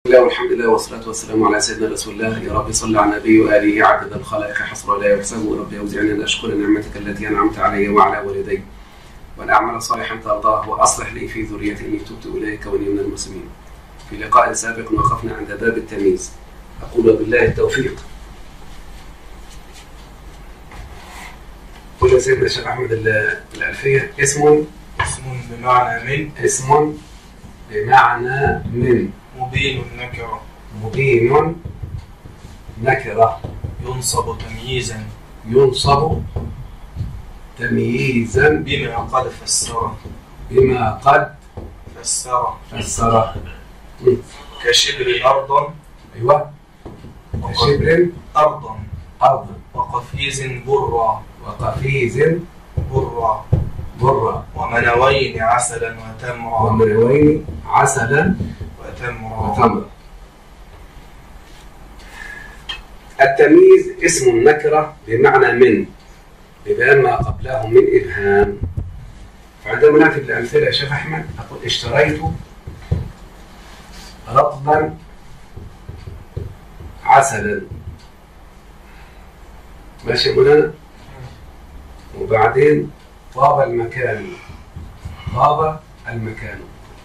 الله والحمد لله والصلاة والسلام على سيدنا رسول الله يا رب صل على النبي وآله عدد الخلائق حصر لا يحسب ربي أوزعني أن أشكر نعمتك التي أنعمت علي وعلى والدي وأن أعمل صالحا ترضاه وأصلح لي في ذريتي إني تبت إليك وإني من المسلمين في لقاء سابق وقفنا عند باب التمييز أقول بالله التوفيق قل يا سيدنا الشيخ أحمد الألفية اسم اسم بمعنى من اسم بمعنى من مبين النكرة مبين نكرة ينصب تمييزا ينصب تمييزا بما قد فسره بما قد فسره فسره كشبر أرضا أيوة كشبر أرضا أرضا وقفيز برا وقفيز برا برا ومنوين عسلا وتمرا ومنوين عسلا وتمرا وتمر التمييز اسم النكرة بمعنى من ببيان ما قبله من إبهام فعندما نأتي بالأمثلة يا شيخ أحمد أقول اشتريت رطبا عسلا ماشي يا مولانا وبعدين طاب المكان طاب المكان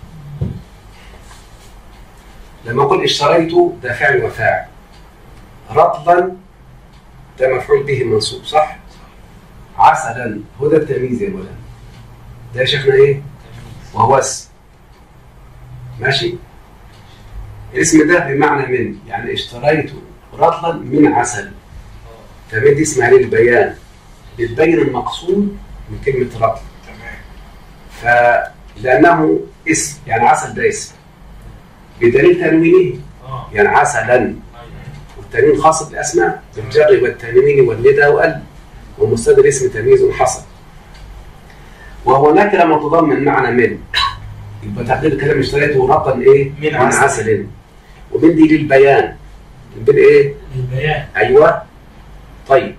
لما أقول اشتريت ده فعل وفاعل رطبا ده مفعول به منصوب صح؟ عسلا هو ده التمييز يا مولانا ده يا شيخنا ايه؟ وهو اسم ماشي؟ الاسم ده بمعنى من يعني اشتريت رطلا من عسل فمن دي اسمها للبيان بتبين المقصود من كلمة رطل تمام فلأنه اسم يعني عسل ده اسم بدليل تنوينه اه يعني عسلا والتنوين خاص بالأسماء بالجر والتنوين والندى وال ومستدر اسم تمييز حصل وهو نكرة متضمن معنى من يبقى تقدير الكلام اشتريته رطا ايه؟ من من عسل. عسل ومن دي للبيان من ايه؟ للبيان ايوه طيب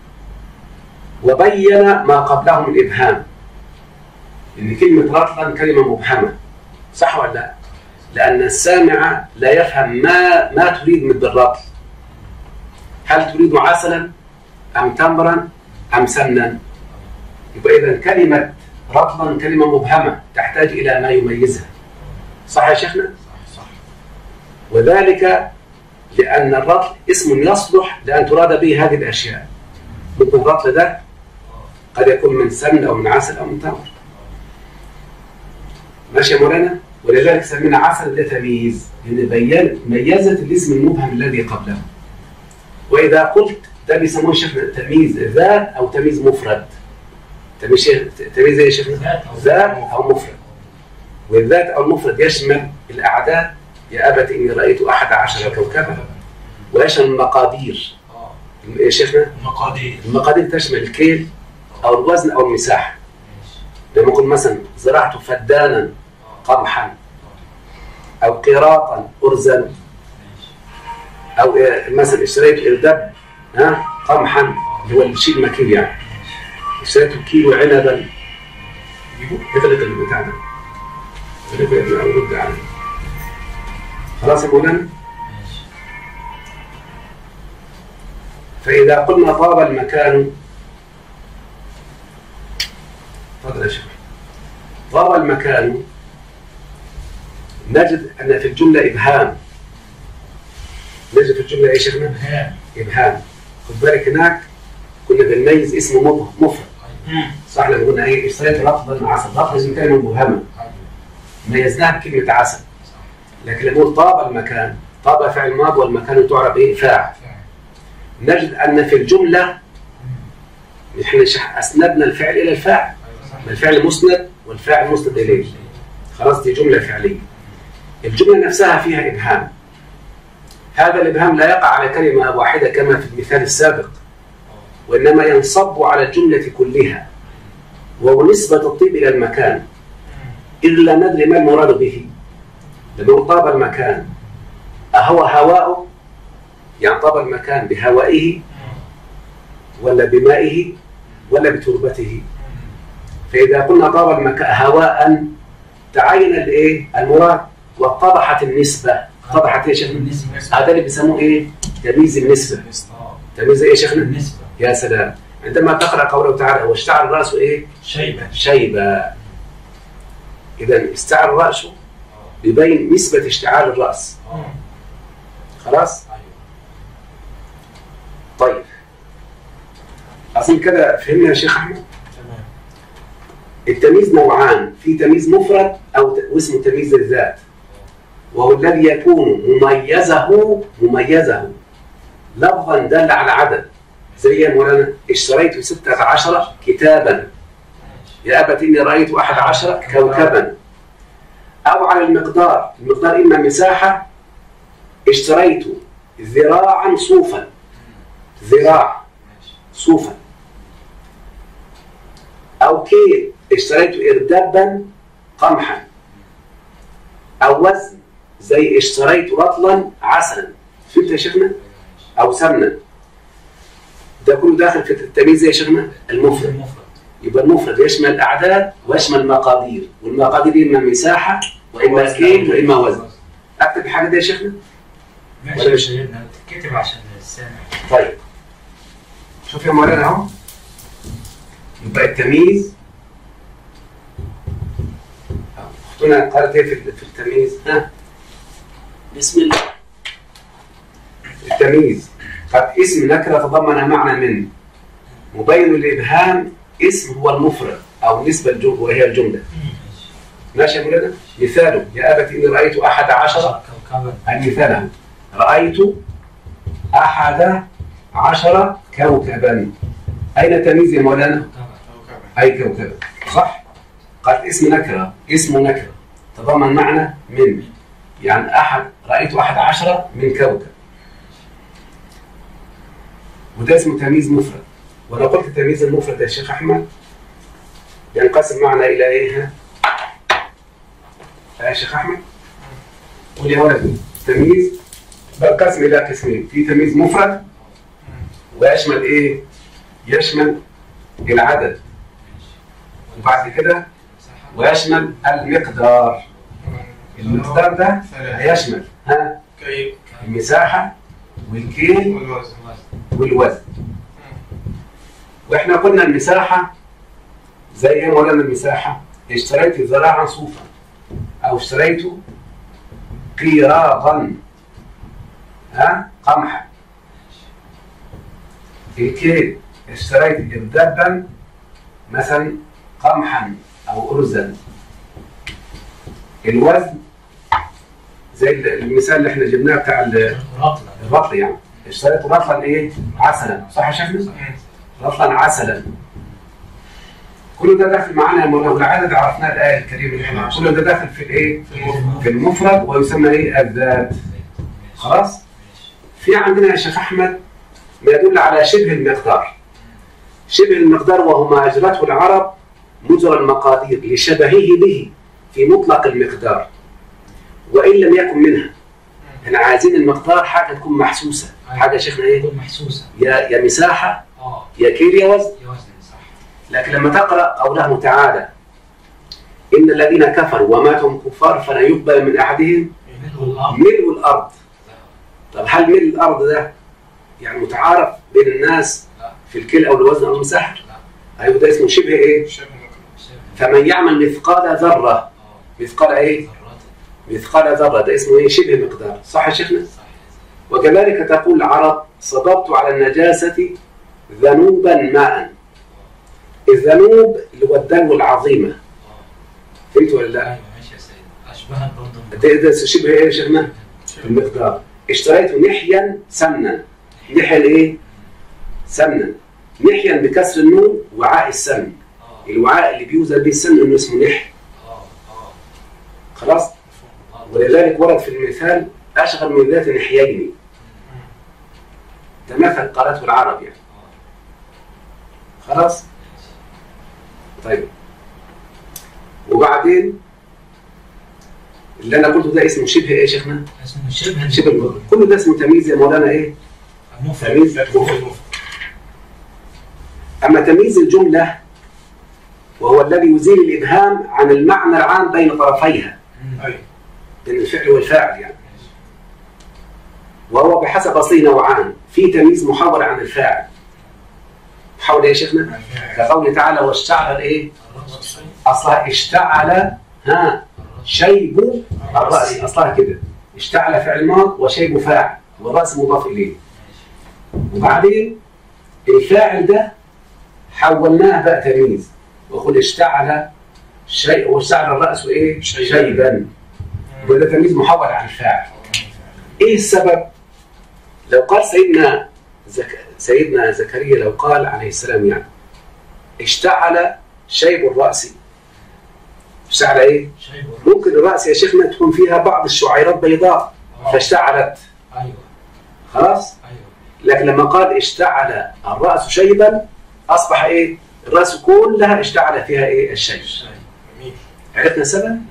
وبين ما قبله من ابهام ان كلمه رطلا كلمه مبهمه صح ولا لا؟ لان السامع لا يفهم ما ما تريد من بالرطل هل تريد عسلا ام تمرا ام سمنا؟ يبقى اذا كلمه رطلا كلمه مبهمه تحتاج الى ما يميزها صح يا شيخنا؟ صح وذلك لأن الرطل اسم يصلح لأن تراد به هذه الأشياء ممكن الرطل ده قد يكون من سمن أو من عسل أو من تمر ماشي يا مولانا ولذلك سمينا عسل ده تمييز لأن بيان ميزت الاسم المبهم الذي قبله وإذا قلت ده بيسموه شيخنا تمييز ذات أو تمييز مفرد تمييز تمييز إيه يا شيخنا؟ ذات أو ذات أو مفرد والذات أو المفرد يشمل الأعداد يا أبت إني رأيت أحد عشر كوكبا ويشمل المقادير اه يا شيخنا المقادير المقادير تشمل الكيل أو الوزن أو المساحة ماشي لما أقول مثلا زرعت فدانا قمحا أو قراطا أرزا ماشي أو إيه مثلا اشتريت إردب ها قمحا اللي هو الشيء المكيل يعني اشتريت كيلو عنبا يجيبوا اغلق البتاع ده اغلق يا ابني رد عليه خلاص يا مولانا ماشي فإذا قلنا طاب المكان تفضل يا شيخ طاب المكان نجد أن في الجملة إبهام نجد في الجملة إيه شيخنا؟ إبهام إبهام خد بالك هناك كنا بنميز اسمه مبهم مفرد أمم. صح لما قلنا إيه اشتريت رطبا عسل رطب لازم كلمة مبهمة أيوة. ميزناها بكلمة عسل صح. لكن لما نقول طاب المكان طاب فعل ماض والمكان تعرف إيه فاعل فعلا. نجد أن في الجملة أمم. احنا شح- اسندنا الفعل الى الفاعل أيوة صح. الفعل مسند والفاعل مسند اليه خلاص دي جمله فعليه الجمله نفسها فيها ابهام هذا الابهام لا يقع على كلمه واحده كما في المثال السابق وانما ينصب على الجمله كلها وهو نسبه الطيب الى المكان أمم. اذ لا ندري ما المراد به لما طاب المكان اهو هواؤه يعني طاب المكان بهوائه أمم. ولا بمائه ولا بتربته أمم. فإذا قلنا طاب المكان هواء تعين الايه المراد واتضحت النسبة اتضحت يا شيخنا النسبة هذا اللي بيسموه ايه تمييز النسبه اه تمييز ايه يا شيخنا النسبة يا سلام عندما تقرا قوله تعالى واشتعل راسه ايه شيبة شيبه اذا استعل راسه يبين نسبه اشتعال الراس اه خلاص ايوه طيب اظن كده فهمنا يا شيخ احمد تمام التمييز نوعان في تمييز مفرد او ت- واسمه تمييز الذات وهو الذي يكون مميزه مميزه لفظا دل على عدد زي يا مولانا اشتريت ستة عشر كتابا ماشي يا أبت إني رأيت أحد عشر كوكبا أو على المقدار المقدار إما مساحة اشتريت ذراعا صوفا ذراع ماشي صوفا أو كيل اشتريت إردابا قمحا أو وزن زي اشتريت رطلا عسلا فهمت يا شيخنا؟ أو سمنا ده كله داخل في التمييز يا شيخنا المفرد المفرد يبقى المفرد يشمل الأعداد ويشمل المقادير والمقادير إما مساحة وإما كيل وإما وزن أكتب الحاجة دي يا شيخنا؟ ماشي ولا يا مش- سيدنا تتكتب عشان السامع طيب شوف يا مولانا اهو يبقى التمييز اختنا قالت ايه في في التمييز ها بسم الله التمييز قد اسم نكره تضمن معنى من مبين الابهام اسم هو المفرد او نسبه الجمله وهي الجمله ماشي ماشي يا مولانا مثاله يا ابت اني رايت احد عشر عشر كوكبا المثال رأيت أحد عشر كوكبا أين تمييز يا مولانا؟ كوكبا أي كوكب صح؟ قال اسم نكرة اسم نكرة تضمن معنى من يعني أحد رأيت أحد عشر من كوكب وده اسمه تمييز مفرد ولو قلت التمييز المفرد يا شيخ أحمد ينقسم معنا إلى إيه؟ ها؟ يا شيخ أحمد قول يا ولد تمييز بنقسم إلى قسمين في تمييز مفرد ويشمل إيه؟ يشمل العدد وبعد كده مساحة ويشمل المقدار المقدار ده هيشمل ها كيف المساحة والكيل والوزن والوزن واحنا قلنا المساحة زي ايه مولانا المساحة اشتريت ذراعا صوفا او اشتريت قيراطا ها قمحا الكيل اشتريت اردابا مثلا قمحا او ارزا الوزن زي المثال اللي احنا جبناه بتاع ال- رطلة الرطل يعني اشتريت رطلا ايه عسلا صح يا شيخنا رطلا عسلا كل ده داخل معانا يا مولانا والعدد عرفناه الايه الكريمه اللي احنا كل ده داخل في الايه في المفرد ويسمى ايه الذات خلاص في عندنا يا شيخ احمد ما يدل على شبه المقدار شبه المقدار وهو ما اجرته العرب مجرى المقادير لشبهه به في مطلق المقدار وان لم يكن منها احنا عايزين المقدار حاجه تكون محسوسه حاجه يا شيخنا ايه تكون محسوسة يا يا مساحه اه يا كيل يا وزن يا وزن صح لكن لما تقرا قوله تعالى ان الذين كفروا وماتوا كفار فلا يقبل من احدهم ملء الأرض ملء الارض طب هل ملء الارض ده يعني متعارف بين الناس لا. في الكيل او الوزن او المساحه لا. ايوه ده اسمه شبه ايه شبه نقل شبه فمن يعمل مثقال ذره اه مثقال ايه ذرات مثقال ذره ده اسمه ايه شبه مقدار صح يا شيخنا صح وكذلك تقول العرب صببت على النجاسه ذنوبا ماء الذنوب اللي هو الدلو العظيمه اه فهمت ولا لا؟ ايوه ماشي يا سيدي اشبهت برضه ده ده شبه ايه يا شيخنا؟ المقدار اشتريت نحيا سمنا نحيا ايه؟ سمنا نحيا بكسر النون وعاء السمن اه الوعاء اللي بيوزن به السمن انه اسمه نحي اه اه خلاص مفهوم اه ولذلك ورد في المثال اشغل من ذات نحيين ده مثل قالته العرب يعني خلاص طيب وبعدين اللي انا قلته ده اسمه شبه ايه يا شيخنا؟ اسمه شبه شبه المفرد كل ده اسمه تمييز يا مولانا ايه؟ المفرد تمييز مفرد أما تمييز الجملة وهو الذي يزيل الإبهام عن المعنى العام بين طرفيها مم. ايوه بين الفعل والفاعل يعني وهو بحسب أصله نوعان في تمييز محول عن الفاعل محول إيه يا شيخنا؟ كقوله تعالى واشتعل إيه؟ أصلها اشتعل ها شيب الرأس أصلها كده اشتعل فعل ماض وشيب فاعل والرأس مضاف إليه وبعدين الفاعل ده حولناه بقى تمييز وقل اشتعل شيء واشتعل الرأس ايه؟ شيبا وده تمييز محول عن الفاعل ايه السبب؟ لو قال سيدنا زك... سيدنا زكريا لو قال عليه السلام يعني اشتعل شيب الرأس اشتعل ايه؟ شيء ممكن الرأس يا شيخنا تكون فيها بعض الشعيرات بيضاء فاشتعلت ايوه خلاص؟ ايوه لكن لما قال اشتعل الرأس شيبا أصبح إيه؟ الرأس كلها اشتعل فيها إيه؟ الشيب شيء جميل عرفنا السبب؟ اه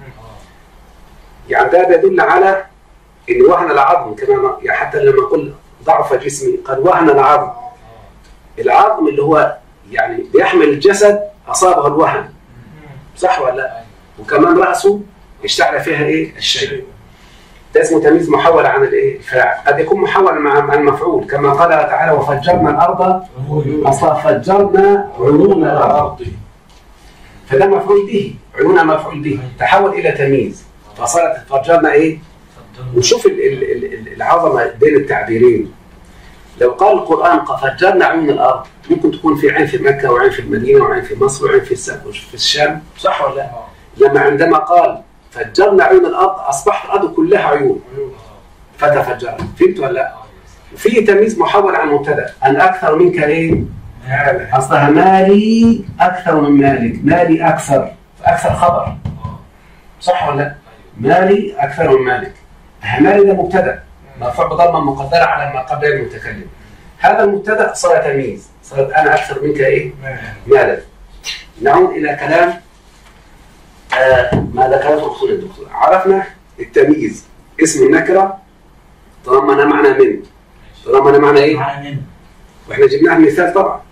يعني ده بيدل على إن وهن العظم كما يعني حتى لما قل ضعف جسمي قال وهن العظم اه العظم اللي هو يعني بيحمل الجسد أصابه الوهن صح ولا لا؟ ايوه وكمان رأسه اشتعل فيها إيه؟ الشيب ده اسمه تمييز محول عن الإيه؟ الفاعل قد يكون محول مع مع المفعول كما قال تعالى وفجرنا الأرض أصلا فجرنا عيون الأرض فده مفعول به عيونها مفعول به تحول إلى تمييز فصارت فجرنا إيه تفضل وشوف ال- ال- ال- ال- العظمة بين التعبيرين لو قال القرآن فجرنا عيون الأرض ممكن تكون في عين في مكة وعين في المدينة وعين في مصر وعين في الس- في الشام صح ولا لا؟ اه لما عندما قال فجرنا عيون الأرض أصبحت الأرض كلها عيون فتفجرت فهمت ولا لا؟ في تمييز محول عن مبتدا أن أكثر منك إيه؟ أصلها مالي أكثر من مالك مالي أكثر أكثر خبر اه صح ولا لا؟ مالي أكثر من مالك مالي ده مبتدا مرفوع بضمه مقدره على ما قبل المتكلم هذا المبتدا صار تمييز صارت انا اكثر منك ايه مالا نعود الى كلام آه ما ذكرته اخونا الدكتور عرفنا التمييز اسم النكره تضمن معنى من تضمن معنى ايه معنى من واحنا جبناه المثال طبعا اه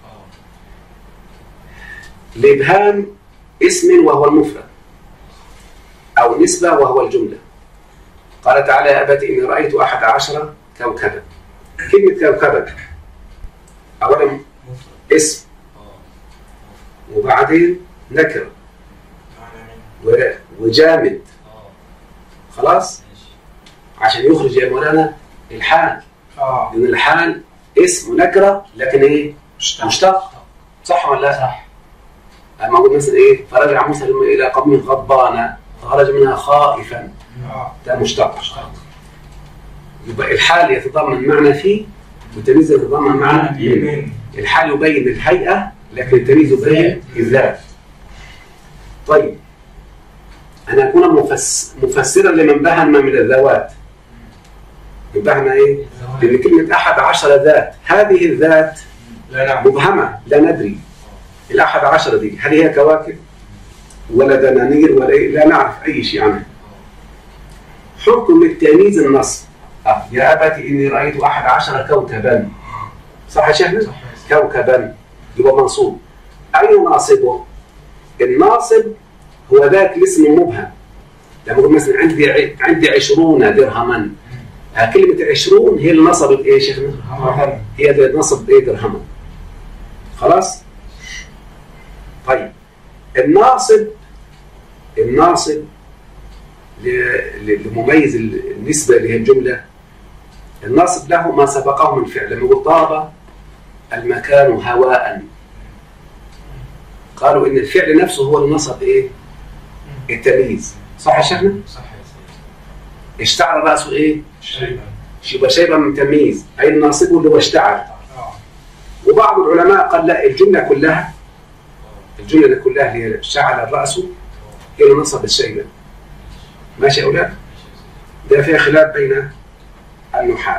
لابهام اسم وهو المفرد او نسبه وهو الجمله قال تعالى يا ابت اني رايت احد عشر كوكبا كلمه كوكبا اولا مفرد اسم اه وبعدين نكره و- وجامد اه خلاص ماشي عشان يخرج يا مولانا الحال اه لان الحال اسم ونكره لكن ايه مشتق صح ولا لا؟ صح اما اقول مثلا ايه فرجع موسى الى قومه غضبان فخرج منها خائفا اه ده مشتق يبقى الحال يتضمن معنى فيه والتمييز يتضمن معنى من من الحال يبين الهيئة لكن التمييز يبين الذات طيب أنا أكون مفس... مفسرا لمن بهم من الذوات من بهم إيه؟ لأن كلمة أحد عشر ذات هذه الذات لا نعم مبهمة لا ندري الأحد عشر دي هل هي كواكب ولا دنانير ولا إيه؟ لا نعرف أي شيء عنها حكم التمييز النص آه. يا أبت إني رأيت أحد عشر كوكبا صح يا شيخنا؟ صح يا كوكبا يبقى منصوب أين ناصبه؟ الناصب هو ذاك الاسم المبهم لما أقول مثلا عندي ع- عندي عشرون درهما آه، كلمة عشرون هي اللي نصبت إيه يا شيخنا؟ مرحبا هي اللي نصب إيه درهما خلاص؟ طيب الناصب الناصب ل- ل- لمميز النسبة اللي هي الجملة الناصب له ما سبقه من فعل لما يقول طاب المكان هواء قالوا ان الفعل نفسه هو اللي نصب ايه؟ التمييز صح يا شيخنا؟ صح يا سيدي اشتعل راسه ايه؟ شيبا يبقى شيبه من تمييز اي الناصب اللي هو اشتعل اه وبعض العلماء قال لا الجمله كلها الجمله كلها اللي هي اشتعل الراس هي اللي نصب الشيبه ماشي يا اولاد؟ ده فيها خلاف بين النحاة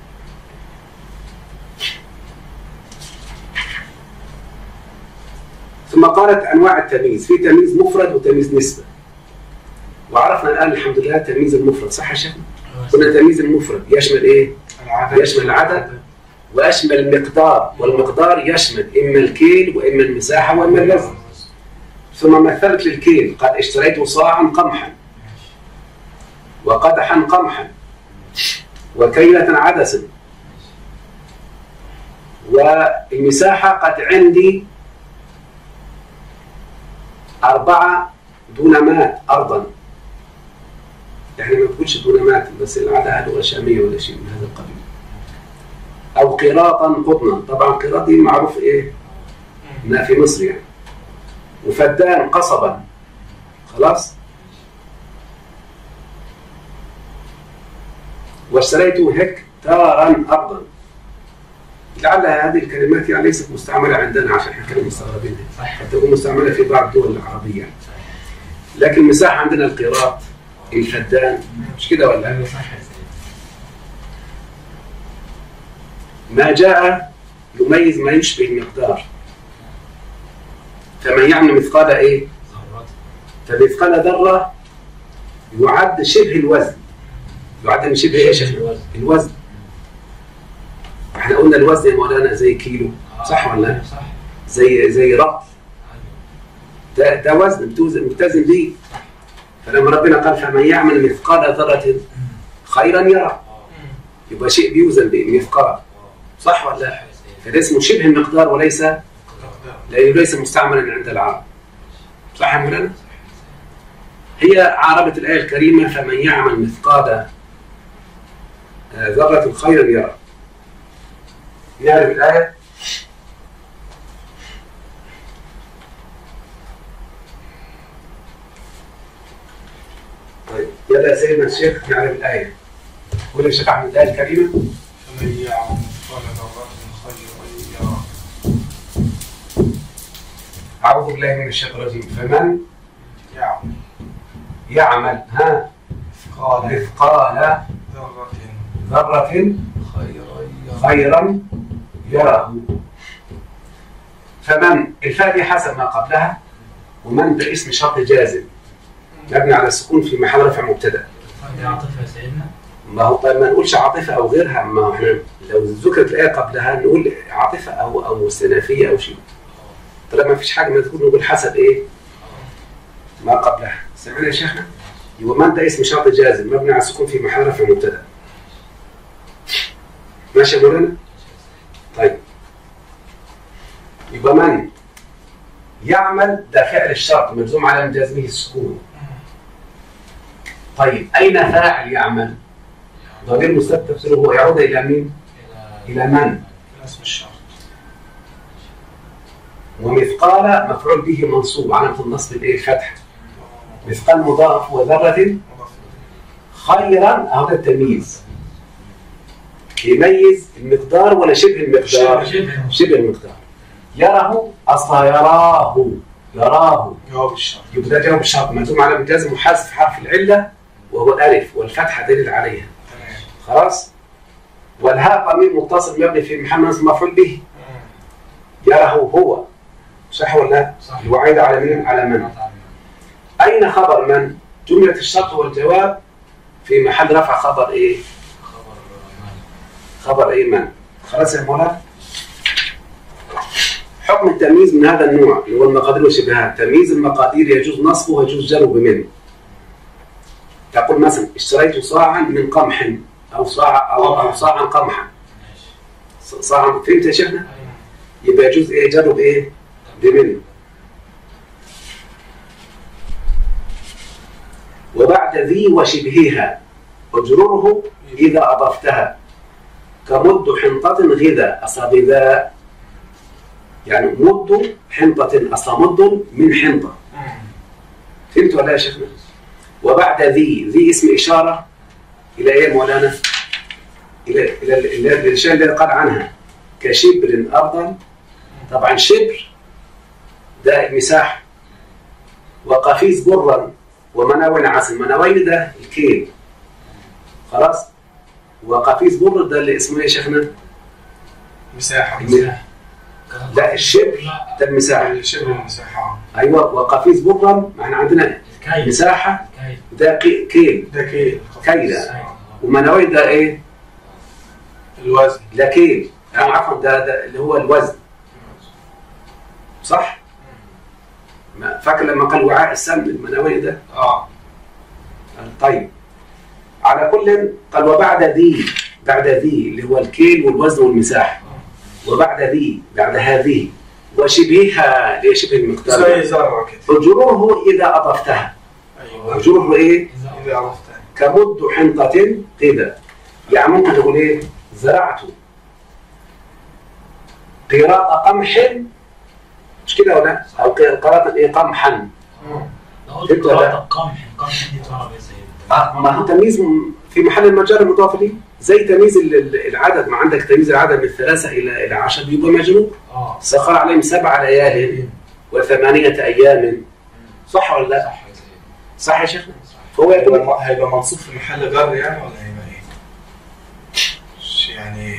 ثم قالت انواع التمييز في تمييز مفرد وتمييز نسبه وعرفنا الان الحمد لله تمييز المفرد صح يا شيخ قلنا تمييز المفرد يشمل ايه العدد يشمل العدد ويشمل المقدار والمقدار يشمل اما الكيل واما المساحه واما الوزن ثم مثلت للكيل قد اشتريت صاعا قمحا وقدحا قمحا وكيلة عدس والمساحة قد عندي أربعة دونمات أرضا يعني ما تقولش دونمات بس العادة لغة شامية ولا شيء من هذا القبيل أو قراطا قطنا طبعا قراط دي معروف إيه إنها في مصر يعني وفدان قصبا خلاص واشتريت هكتارا أرضا لعل هذه الكلمات يعني ليست مستعملة عندنا عشان احنا كنا مستغربينها صح قد تكون مستعملة في بعض الدول العربية لكن المساحة عندنا القيراط الفدان مش كده ولا ايوه صح يا سيدي ما جاء يميز ما يشبه المقدار فمن يعمل مثقال ايه ذرات فمثقال ذرة يعد شبه الوزن يعد من شبه ايش الوزن. الوزن احنا قلنا الوزن يا مولانا زي كيلو صح ولا لا؟ صح زي زي رطل أيوة. ده, ده وزن بتوزن بتزن بيه فلما ربنا قال فمن يعمل مثقال ذرة خيرا يرى اه يبقى شيء بيوزن به مثقال صح ولا لا؟ صح يا سيدي فده اسمه شبه المقدار وليس قدر. لأنه ليس مستعملا عند العرب صح يا مولانا؟ هي عربة الآية الكريمة فمن يعمل مثقال آه، ذرة خيرا يرى نعرف الآية طيب يلا يا سيدنا الشيخ نعرف الآية قول يا شيخ أحمد الآية الكريمة فمن يعمل مثقال ذرة خيرا يره أعوذ بالله من الشيطان الرجيم فمن يعمل يعمل ها مثقال مثقال ذرة ذرة خيرا يره خيرا يره فمن الفاء دي حسب ما قبلها ومن ده اسم شرط جازم مبني على السكون في محل رفع مبتدا دي عاطفة يا سيدنا ما هو طيب ما نقولش عاطفه او غيرها ما هو احنا لو ذكرت الايه قبلها نقول عاطفه او او استئنافيه او شيء طالما ما فيش حاجه ما تقول نقول حسب ايه ما قبلها سمعنا يا شيخنا يبقى من ده اسم شرط جازم مبني على السكون في محل رفع مبتدا ماشي يا مولانا طيب يبقى من يعمل ده فعل الشرط مجزوم على من جزمه السكون طيب اين فاعل يعمل ضمير مستتر تفسيره هو يعود الى مين الى من اسم الشرط ومثقال مفعول به منصوب علامه النصب الايه الفتح مثقال مضاف وذره مضاف خيرا اهو ده التمييز يميز المقدار ولا شبه المقدار شبه شبه المقدار يره اصلا يراه يراه جواب الشرط يبقى ده جواب الشرط ملزوم على مجازم وحذف حرف العله وهو الالف والفتحه دليل عليها تمام خلاص والهاء ضمير متصل مبني في محل نصب مفعول به يره هو صح ولا لا؟ صح الوعيد على مين؟ على من؟ اين خبر من؟ جمله الشرط والجواب في محل رفع خبر ايه؟ خبر مال. خبر ايه من؟ خلاص يا مولانا؟ حكم التمييز من هذا النوع اللي هو المقادير والشبهات، تمييز المقادير يجوز نصبه ويجوز جره بمن. تقول مثلا اشتريت صاعا من قمح او صاع او او صاعا قمحا. ماشي صاعا فهمت يا شيخنا؟ أيوة. يبقى يجوز ايه جره بايه؟ بمن. وبعد ذي وشبهها اجرره اذا اضفتها كمد حنطة غذا أصل غذاء يعني مد حنطة أصل مد من حنطة فهمت ولا يا شيخنا؟ وبعد ذي ذي اسم إشارة إلى إيه يا مولانا؟ إلى إلى إلى إلى الشيء الذي قال عنها كشبر أرضا طبعا شبر ده مساحة وقفيز برا ومناوين عسل مناوين ده الكيل خلاص وقفيز بر ده اللي اسمه ايه يا شيخنا؟ مساحة مساحة. لا الشبر ده المساحة شبه المساحة ايوه وقفيز برا ما احنا عندنا الكيل مساحة الكيل ده كي- كيل ده كيل كيلة أيوة. ومناوين ده ايه؟ الوزن ده كيل يعني عفوا ده, ده اللي هو الوزن صح؟ ما- فاكر لما قال وعاء السمن المناوي ده؟ اه طيب على كل قال وبعد ذي بعد ذي اللي هو الكيل والوزن والمساحه وبعد ذي بعد هذه وشبهها اللي هي شبه زي المقدار زرع كده أجروه إذا أضفتها ايوه أجروه إيه؟ اذا عرفتها كمد حنطة قيدا يعني ممكن تقول إيه؟ زرعت قراط قمح مش كده ولا؟ أو قراط إيه قمحا لو قلت فهمت ولا؟ قراءة قمح قمح دي تعرف يا سيد آه، ما هو تمييز م- في محل المجال المضاف ليه زي تمييز ال- ال- العدد ما عندك تمييز العدد من ثلاثة إلى إلى عشر يبقى مجرور اه سخر عليهم سبع ليال وثمانية أيام صح ولا لا؟ صح يا سيد صح يا شيخنا؟ فهو يقول لك هيبقى هيبقى منصوب في محل جر يعني ولا هيبقى ايه؟ مش يعني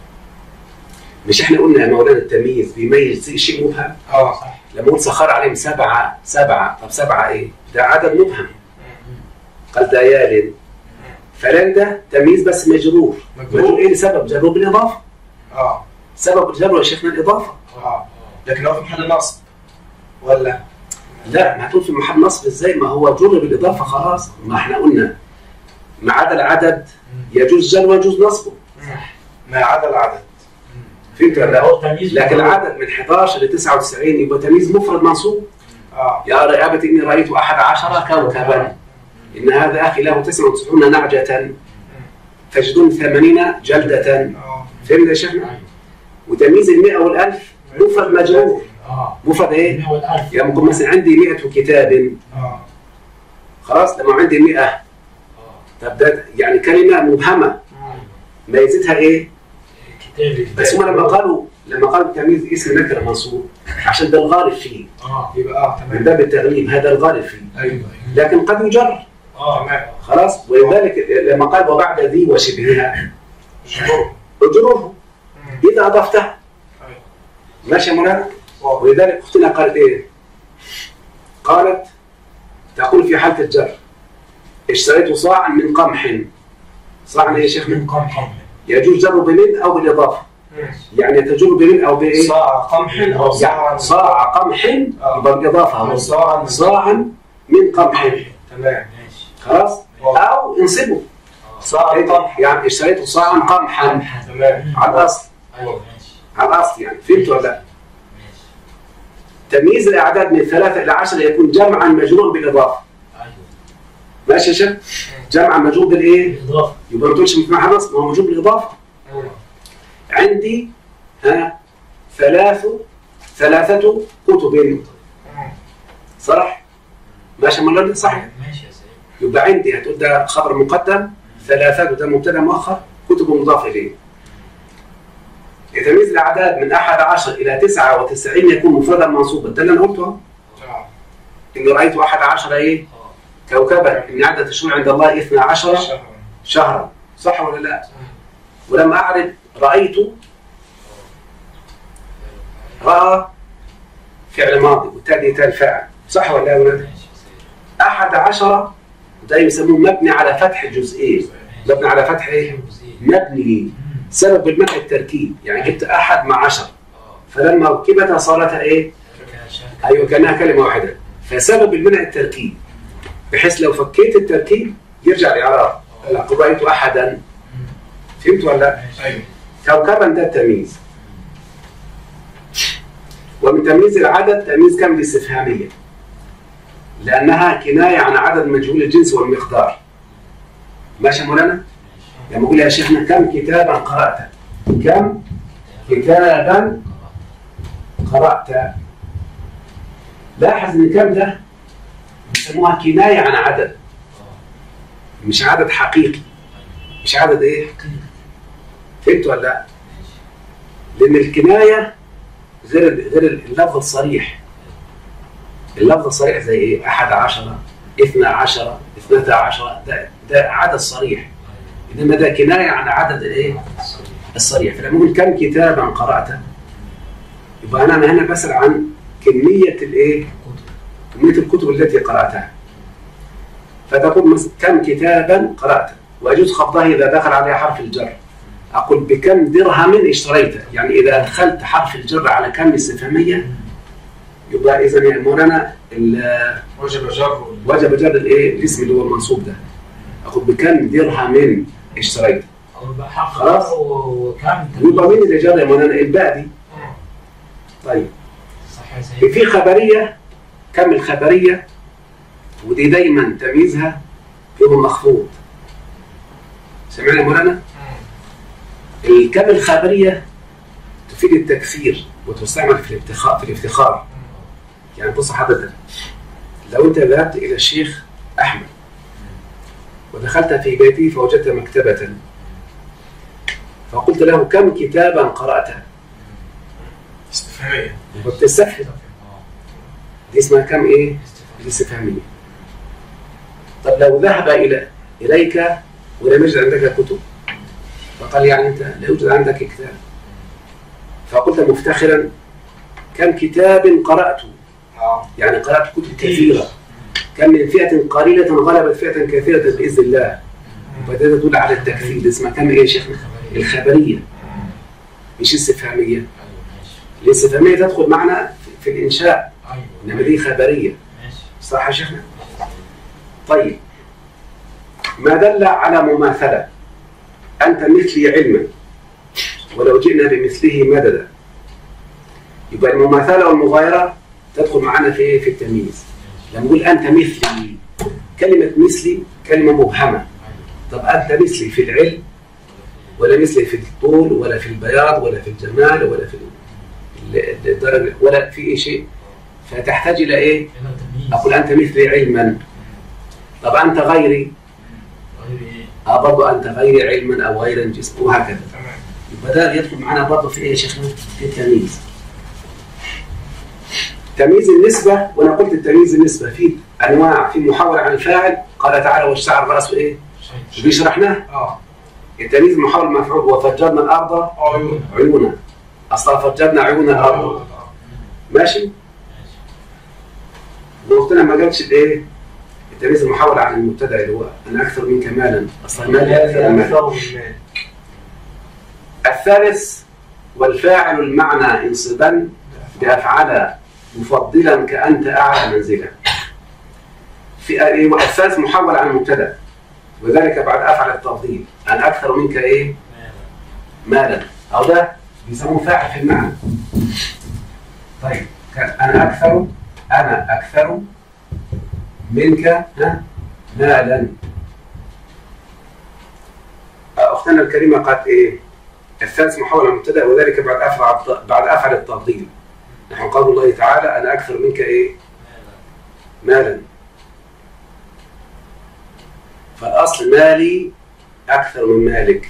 مش احنا قلنا يا مولانا التمييز بيميز شيء مبهم اه صح لما قلت سخر عليهم سبعة سبعة طب سبعة ايه؟ ده عدد مبهم قال ديال فلان ده تمييز بس مجرور مجرور. مجرور ايه لسبب جرور بالاضافة اه سبب الجر يا شيخنا الاضافة اه لكن هو في محل نصب ولا لا ما هتقول في محل نصب ازاي ما هو جر بالاضافة خلاص ما احنا قلنا ما عدا العدد يجوز جر ويجوز نصبه ما عدا العدد فهمت ولا لا؟ هو التمييز لكن بالقرآن. العدد من 11 ل 99 يبقى تمييز مفرد منصوب اه يا رأبت إني رأيت أحد عشر كوكبا إن هذا أخي له 99 نعجة فاجدون ثمانين جلدة اه فهمت يا شيخنا؟ أيوة. وتمييز المئة والألف مفرد مجرور اه مفرد إيه؟ المئة والألف يعني ممكن مثلا عندي 100 كتاب اه خلاص لما عندي 100 اه طب ده يعني كلمة مبهمة ميزتها إيه؟ كتاب بس هم لما قالوا لما قالوا تمييز اسم نكرة منصوب عشان ده الغالب فيه اه يبقى اه من تمام باب التغليب هذا الغالب فيه ايوه ايوه لكن قد يجر اه تمام خلاص ولذلك لما قال وبعد ذي وشبهها جمهور اجره اذا اضفتها ايوه ماشي يا مولانا واضح. ولذلك اختنا قالت ايه؟ قالت تقول في حاله الجر اشتريت صاعا من قمح صاعا ايه يا شيخ من قم قم يجوز جر بمن او بالاضافه يعني تجر بمن او بايه؟ صاع قمح او صاع يعني صاع قمح آه. يبقى بالاضافه او أهو. صاع صاعا من قمح تمام ماشي خلاص او انصبه صاع قمح يعني اشتريت صاعا قمحا قمح تمام على الاصل ايوه ماشي على الاصل يعني فهمت ولا لا؟ ماشي تمييز الاعداد من ثلاثه الى عشره يكون جمعا مجرور بالاضافه ايوه ماشي يا شيخ؟ جمعا مجرور بالايه؟ بالاضافه يبقى ما تقولش مجموعه نصب ما هو مجرور بالاضافه عندي ها ثلاث ثلاثه كتب صح؟ ماشي يا مولانا صح ماشي يا سيد يبقى عندي هتقول ده خبر مقدم ثلاثه ده مبتدا مؤخر كتب مضاف اليه تمييز الاعداد من احد عشر الى تسعه وتسعين يكون مفردا منصوبا ده اللي انا قلته اهو اه اني رايت احد عشر ايه اه كوكبا ان عدد الشهور عند الله اثنا عشر شهر شهرا صح ولا لا؟ ولما اعرف رايت راى فعل ماضي والتالي تال فاعل صح ولا لا يا ولد؟ ماشي يا سيد احد عشر ده يسموه مبني على فتح الجزئين مبني على فتح ايه؟ مبني سبب المنع التركيب يعني جبت احد مع عشر اه فلما ركبتها صارت ايه؟ كشاكل. ايوه كانها كلمه واحده فسبب المنع التركيب بحيث لو فكيت التركيب يرجع لاعراب لا قل رايت احدا مم. فهمت ولا لا؟ ماشي. ايوه كوكبا ده التمييز ومن تمييز العدد تمييز كم الاستفهامية لأنها كناية عن عدد مجهول الجنس والمقدار ماشي يا مولانا؟ لما أقول يا شيخنا كم كتابا قرأت كم كتابا قرأت لاحظ إن كم ده بيسموها كناية عن عدد اه مش عدد حقيقي مش عدد إيه؟ فهمت ولا لا؟ لأن الكناية غير غير اللفظ الصريح اللفظ الصريح زي إيه؟ أحد عشر اثنا عشر اثنتا عشر ده ده عدد صريح إنما ده كناية عن عدد الإيه؟ الصريح فلما أقول كم كتابا قرأت يبقى أنا هنا بسأل عن كمية الإيه؟ كمية الكتب التي قرأتها فتقول مثلا كم كتابا قرأت ويجوز خفضها إذا دخل عليها حرف الجر أقول بكم درهم اشتريت يعني إذا أدخلت حرف الجر على كم استفهامية يبقى إذا يا مولانا ال- وجب جر وجب جر الإيه الاسم اللي هو المنصوب ده اقول بكم درهم اشتريت او يبقى حرف خلاص. جر وكم يبقى مين اللي جر يا مولانا الباء دي طيب صح يا سيد في خبريه كم الخبريه ودي دايما تمييزها فيهم مخفوض سمعنا يا مولانا الكم الخبريه تفيد التكثير وتستعمل في الافتخار في الافتخار يعني بص حضرتك لو انت ذهبت الى الشيخ احمد ودخلت في بيته فوجدت مكتبه فقلت له كم كتابا قرات استفهامية وبتستفهم دي اسمها كم ايه الاستفهاميه طب لو ذهب الى اليك ولم يجد عندك كتب فقال يعني انت لا يوجد عندك كتاب فقلت مفتخرا كم كتاب قرات اه يعني قرات كتب كثيره كم من فئه قليله غلبت فئه كثيره باذن الله فده تدل على التكثير اسمها كم ايه يا شيخنا الخبريه مش استفهاميه ايوه ماشي الاستفهاميه تدخل معنا في- في الانشاء ايوه انما دي خبريه ماشي صح يا شيخنا طيب ما دل على مماثله انت مثلي علما ولو جئنا بمثله مددا يبقى المماثله والمغايره تدخل معنا في ايه في التمييز لما نقول انت مثلي كلمه مثلي كلمه مبهمه طب انت مثلي في العلم ولا مثلي في الطول ولا في البياض ولا في الجمال ولا في ال- الدرجه ولا في اي شيء فتحتاج الى ايه الى تمييز أقول أنت مثلي علما طب أنت غيري غير ايه أه برضه أنت غيري علما أو غير جسم وهكذا تمام يبقى ده يدخل معنا برضه في إيه يا شيخنا؟ في التمييز تمييز النسبة وأنا قلت التمييز النسبة في أنواع في محاولة عن الفاعل قال تعالى والشعر رأسه إيه؟ شيء دي شرحناه اه التمييز محاول المفعول وفجرنا الأرض عيون عيونا أصلا فجرنا عيون الأرض عيون ماشي؟ ماشي وقتنا ما قالش الإيه؟ التمييز المحاول عن المبتدأ اللي هو أنا أكثر منك مالا أصلا مالي أكثر من مالك أكثر من مال الثالث والفاعل المعنى انصبا بأفعل مفضلا كأنت أعلى منزلا في أيوة، الثالث محول عن المبتدا وذلك بعد أفعل التفضيل أنا أكثر منك إيه ماذا مالا أو ده بيسموه فاعل في المعنى طيب كان أنا أكثر أنا أكثر منك ها مالا أختنا الكريمة قالت إيه الثالث محول عن المبتدا وذلك بعد أفعل بعد أفعل التفضيل نحن قول الله تعالى أنا أكثر منك إيه ماذا مالا فالأصل مالي أكثر من مالك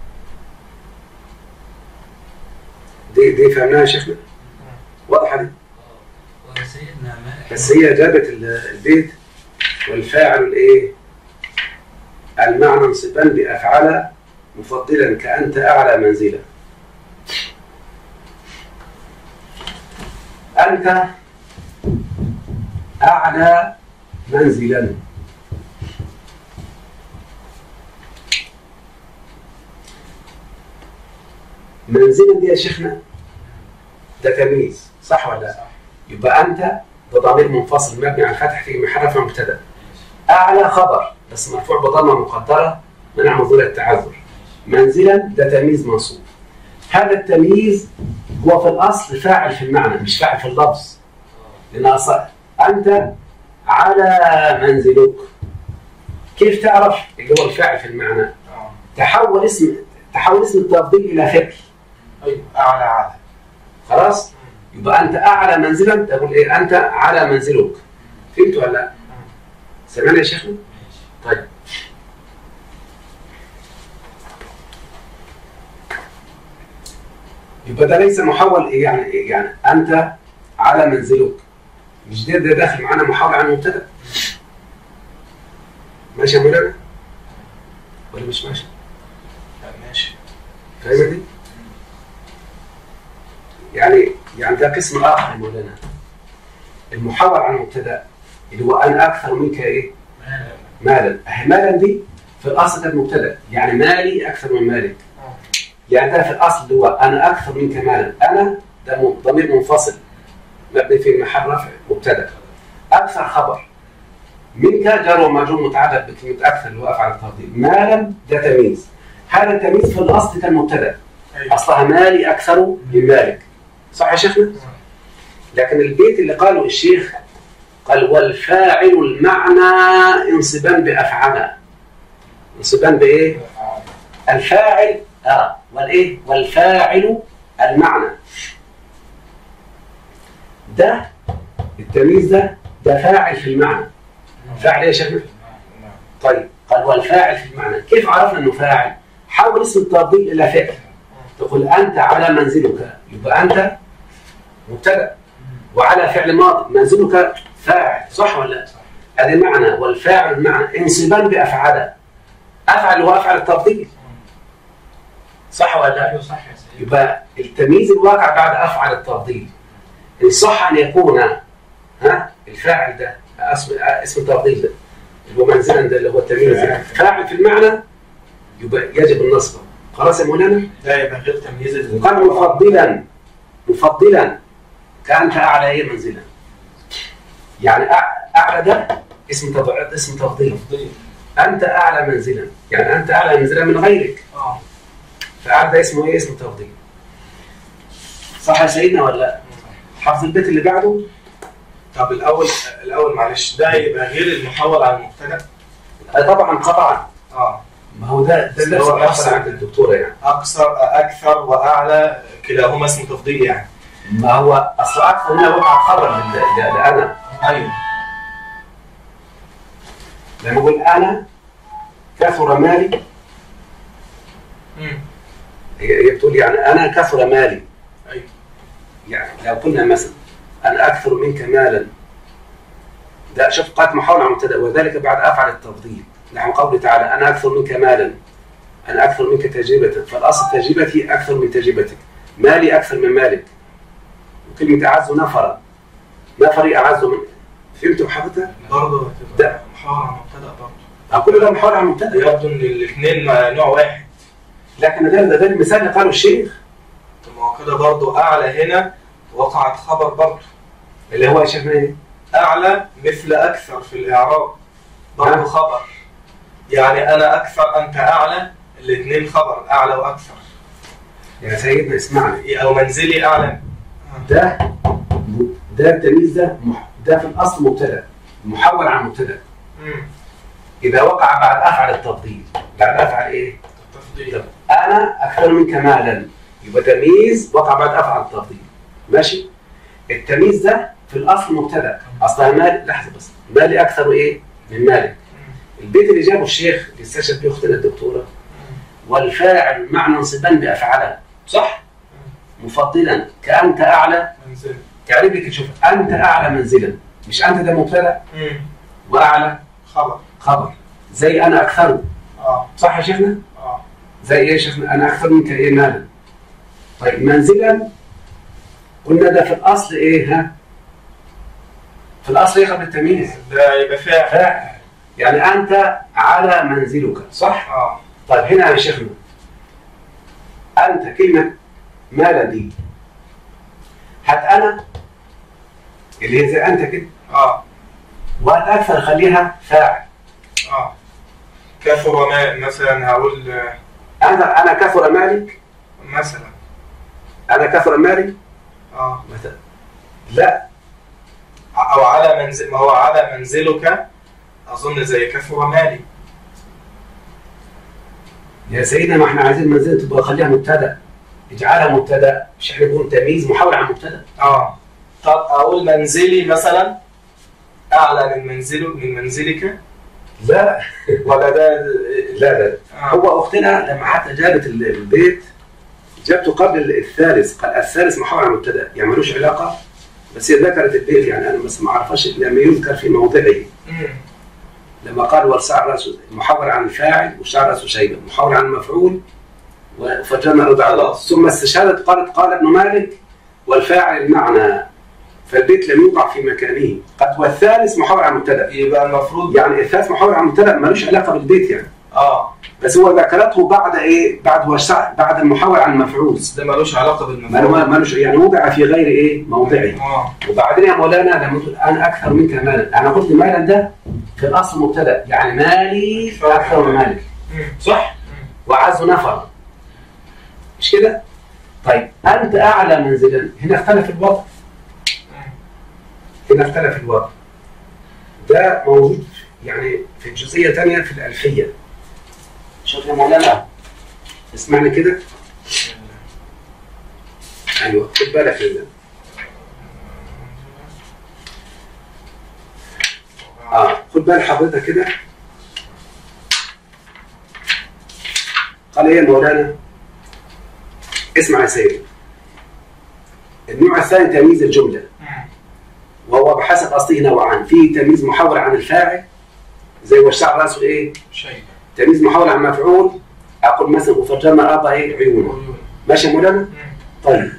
دي دي فهمناها يا شيخنا واضحة دي اه وسيدنا ما بس هي جابت ال- البيت والفاعل الايه المعنى انصبا بأفعل مفضلا كأنت أعلى منزلا أنت أعلى منزلا منزلا دي يا شيخنا ده تمييز صح ولا لا؟ يبقى أنت ده ضمير منفصل مبني على الفتح في محل رفع مبتدا أعلى خبر بس مرفوع بضمة مقدرة منع مظهر التعذر منزلا ده تمييز منصوب هذا التمييز هو في الأصل فاعل في المعنى مش فاعل في اللفظ لأن أصل أنت على منزلك كيف تعرف اللي هو الفاعل في المعنى اه تحول اسم تحول اسم التفضيل إلى فعل ايوه اعلى على خلاص يبقى أنت أعلى منزلا تقول إيه أنت على منزلك فهمت ولا لا؟ سمعنا يا شيخنا؟ ماشي طيب يبقى ده ليس محول إيه يعني إيه يعني انت على منزلك مش ده ده داخل معانا محاول عن المبتدا ماشي يا مولانا ولا مش ماشي لا ماشي فاهمة دي؟ يعني يعني ده قسم اخر يا مولانا المحاور عن المبتدا اللي هو انا اكثر منك ايه؟ ماذا مالا أهي مالا دي في الاصل كانت مبتدا يعني مالي اكثر من مالك اه يعني ده في الاصل اللي هو انا اكثر منك مالا انا ده م- ضمير منفصل مبني في محل رفع مبتدا اكثر خبر منك جار ومجرور متعلق بكلمه اكثر اللي هو افعل التفضيل مالا ده تمييز هذا التمييز في الاصل كان مبتدا ايوه اصلها مالي اكثر من مالك صح يا شيخنا؟ لكن البيت اللي قاله الشيخ قال والفاعل المعنى انصبان بافعل انصبان بايه؟ الفاعل اه والايه؟ والفاعل المعنى ده التمييز ده ده فاعل في المعنى فاعل ايه يا شيخنا؟ طيب قال والفاعل في المعنى كيف عرفنا انه فاعل؟ حول اسم التفضيل الى فعل تقول انت على منزلك يبقى انت مبتدا وعلى فعل ماضي منزلك فاعل صح ولا لا؟ ادي معنى والفاعل المعنى انصبان بافعال افعل هو افعل التفضيل صح ولا لا؟ ايوه صح يا سيدنا يبقى التمييز الواقع بعد افعل التفضيل ان صح ان يكون ها الفاعل ده اسم اسم التفضيل ده اللي هو منزلا ده اللي هو التمييز يعني فاعل في المعنى يبقى يجب النصب خلاص يا مولانا ده يبقى غير تمييز ال- وقال مفضلا مفضلا كأنت أعلى إيه منزلا يعني أع- أعلى ده اسم تض- اسم تفضيل تفضيل أنت أعلى منزلا يعني أنت أعلى منزلا من غيرك اه فأعلى ده اسمه إيه اسم تفضيل صح يا سيدنا ولا لا؟ حفظ البيت اللي بعده طب الاول الاول معلش ده يبقى غير المحول على المبتدا آه طبعا قطعا اه ما هو ده ده اللي نفس هو اللي حصل نفس- عند الدكتوره يعني اكثر اكثر واعلى كلاهما اسم تفضيل يعني ما هو اصل اكثر هنا وقع خبر لل- ل- لانا ايوه لما اقول انا كثر مالي امم هي هي بتقول يعني انا كثر مالي ايوه يعني لو قلنا مثلا انا اكثر منك مالا ده شوف قالت محاولة على مبتدا وذلك بعد افعل التفضيل نحو قوله تعالى انا اكثر منك مالا انا اكثر منك تجربه فالاصل تجربتي اكثر من تجربتك مالي اكثر من مالك وكلمه اعز نفرا نفري اعز من فهمتوا حضرتك؟ برضه ده. هتبقى محاور على المبتدا برضه كل ده محاولة على مبتدا يبدو ان الاثنين نوع واحد لكن ده ده المثال اللي قاله الشيخ طب ما هو كده برضه اعلى هنا وقعت خبر برضه اللي هو شايفنا ايه؟ اعلى مثل اكثر في الاعراب برضه نعم. خبر يعني انا اكثر انت اعلى الاثنين خبر اعلى واكثر يا سيدنا اسمعني او منزلي اعلى ده ده التمييز ده مح- ده في الاصل مبتدا محول عن مبتدا امم اذا وقع بعد افعل التفضيل بعد افعل ايه؟ التفضيل انا اكثر منك مالا يبقى تمييز وقع بعد افعل التفضيل ماشي؟ التمييز ده في الاصل مبتدا اصلها مال لحظه بس مالي اكثر ايه؟ من مالك البيت اللي جابه الشيخ اللي استشهد به اختنا الدكتوره والفاعل معنى انصبان بافعلها صح؟ مفضلا كانت اعلى منزل تعرف لك تشوف انت اعلى منزلا مش انت ده مبتدا امم واعلى خبر خبر زي انا اكثر اه صح يا شيخنا؟ اه زي ايه يا شيخنا؟ انا اكثر منك ايه مالا طيب منزلا قلنا ده في الاصل ايه ها؟ في الاصل ايه قبل التمييز؟ ده يبقى فاعل فاعل يعني انت على منزلك صح؟ اه طيب هنا يا شيخنا انت كلمه مالا دي هات انا اللي هي زي انت كده اه وهات اكثر خليها فاعل اه كثر ما مثلا هقول آه، انا انا كثر مالك مثلا انا كثر مالي اه مثلا لا او على منزل ما هو على منزلك اظن زي كثر مالي يا سيدنا ما احنا عايزين منزله تبقى خليها مبتدا اجعلها مبتدا مش احنا نقول تمييز محاول عن مبتدا اه طب اقول منزلي مثلا اعلى من منزله من منزلك لا ولا ده لا لا آه. هو اختنا لما حتى جابت ال- البيت جابته قبل الثالث قال الثالث محاول عن مبتدا يعني ملوش علاقه بس هي ذكرت البيت يعني انا بس ما اعرفش لما يذكر في موضعه مم. لما قال والسعر راسه محاول عن الفاعل والشعر راسه شيبه محاول عن المفعول وفجرنا رضع الله ثم استشهدت قالت قال ابن مالك والفاعل المعنى فالبيت لم يوضع في مكانه قد والثالث محاول عن مبتدا يبقى المفروض يعني الثالث محاول عن مبتدا ملوش علاقه بالبيت يعني اه بس هو ذكرته بعد ايه بعد وسع بعد المحاول عن المفعول ده ملوش علاقه ما بالمفعول ملوش يعني وضع في غير ايه موضعه اه وبعدين يا مولانا لما تقول انا اكثر منك مالا انا قلت مالا ده في الاصل مبتدا يعني مالي اكثر من مالك صح وعز نفر مش كده طيب انت اعلى منزلا هنا اختلف الوضع هنا اختلف الوضع ده موجود يعني في جزئيه ثانيه في الالفيه شوف يا مولانا اسمعني كده ايوه خد بالك من ده اه خد بال حضرتك كده قال ايه يا مولانا اسمع يا سيدي النوع الثاني تمييز الجمله وهو بحسب اصله نوعان في تمييز محاور عن الفاعل زي والشعر راسه ايه شيء تمييز محاور عن مفعول اقول مثلا وفجرنا ارض ايه عيونه ماشي يا مولانا طيب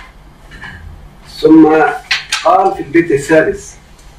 ثم قال في البيت الثالث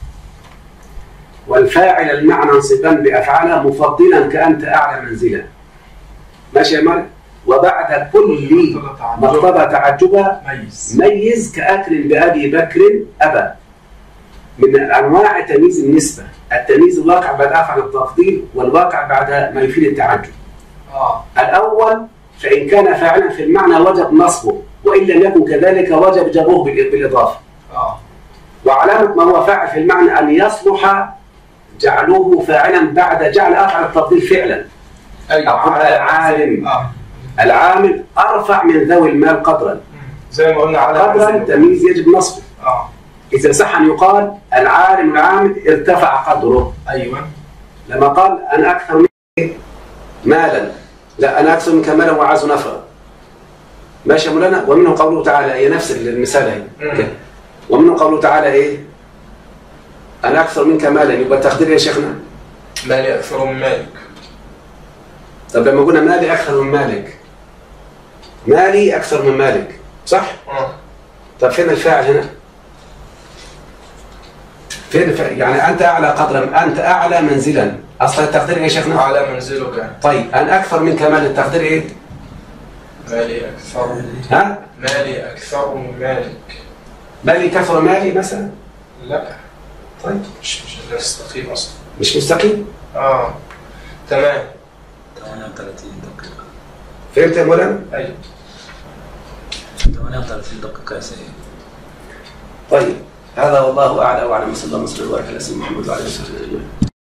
والفاعل المعنى انصبا بافعاله مفضلا كانت اعلى منزلا ماشي يا مرء وبعد كل مقتضى تعجبا ميز ميز كاكل بابي بكر ابا من انواع تمييز النسبه التمييز الواقع بعد افعل التفضيل والواقع بعد ما يفيد التعجب اه الأول فإن كان فاعلا في المعنى وجب نصبه وإن لم يكن كذلك وجب جره بال- بالإضافة اه وعلامة ما هو فاعل في المعنى أن يصلح جعله فاعلا بعد جعل أفعل التفضيل فعلا أقول العالم اه العامل أرفع من ذوي المال قدرا زي ما قلنا على قدرا منزله. تمييز يجب نصبه اه إذا صح أن يقال العالم العامل ارتفع قدره ايوه لما قال أنا أكثر منك مالا لا أنا أكثر منك مالا وأعز نفرا ماشي يا مولانا ومنه قوله تعالى هي نفس المثال هي مم. كده. ومنه قوله تعالى إيه أنا أكثر منك مالا يبقى التقدير يا شيخنا مالي اكثر من مالك طب لما قلنا مالي أكثر من مالك مالي أكثر من مالك صح؟ اه طب فين الفاعل هنا؟ فين الفاعل؟ يعني أنت أعلى قدرا أنت أعلى منزلا أصلا التقدير إيه يا شيخنا؟ على منزلك طيب أنا أكثر منك مال التقدير إيه؟ مالي اكثر ها؟ مالي اكثر من مالك مالي كثر مالي مثلا لا طيب مش مش اللي نستقيم اصلا مش مستقيم اه تمام 38 دقيقة فهمت يا مولانا؟ ايوه 38 دقيقة يا سيدي طيب هذا والله اعلى واعلم صلى الله وسلم وبارك على سيدنا محمد وعلى اله وصحبه اجمعين